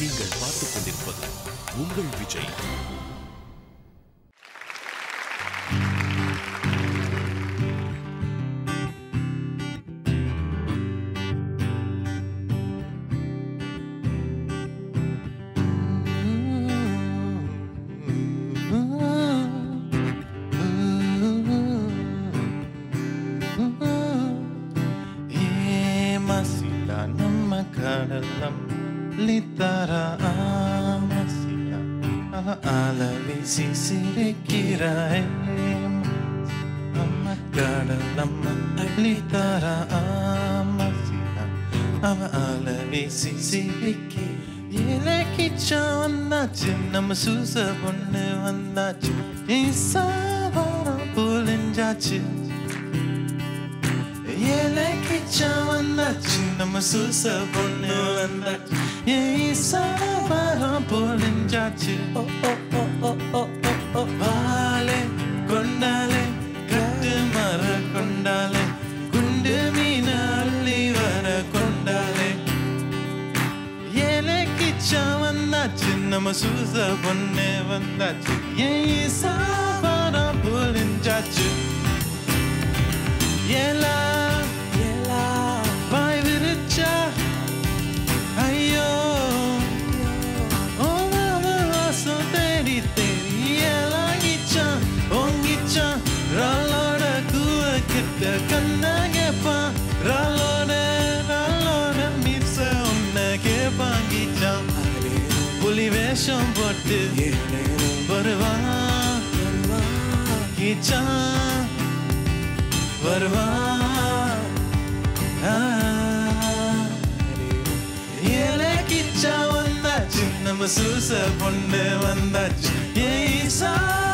நீங்கள் பார்த்துக் கொண்டிருப்பது உங்கள் விஜய் ஏமாசிலா நம்ம கடலம் லித்தரா ஆமாசிலா அவ அலவிசி சிரிக்கிறாய் நம்ம கடலம் லித்தரா ஆமாசிலா அவ அலவிசி சிரிக்கி இலக்கிச்சா வந்தாச்சு நம்ம சூச பொண்ணு வந்தாச்சு ஈசாவாரம் புலிஞ்சாச்சு இலக்கிச்சா வந்தாச்சு நம்ம சூச பொண்ணு வந்தாச்சு ஈசாவாரம் புலிஞ்சாச்சு ஓ ஓ ஓ ஓ ஓ ஓ ஓ வாலே கொண்டாலே கட்டு மர கொண்டாலே குண்டு மீன அள்ளி வர கொண்டாலே ஏலக்கிச்சா வந்தாச்சு நம்ம சூச பொண்ணு வந்தாச்சு ஏன் சாபாரம் புரிஞ்சாச்சு ஏலா ஏலா பாய் விரிச்சா ஐயோ ஓவாவ வாசம் தேடி தேடி ஏலாகிச்சான் ஓங்கிச்சான் ராலோட கூவ கிட்ட கண்ணா கேப்பான் ராலோட ராலோட மீச உன்ன கேப்பாங்கிச்சான் புலி வேஷம் போட்டு வருவான் கீச்சான் வருவான் ஆ. ஏலக்கிச்சா வந்தாச்சு நம்ம சூச பொண்ணு வந்தாச்சு ஏய் சா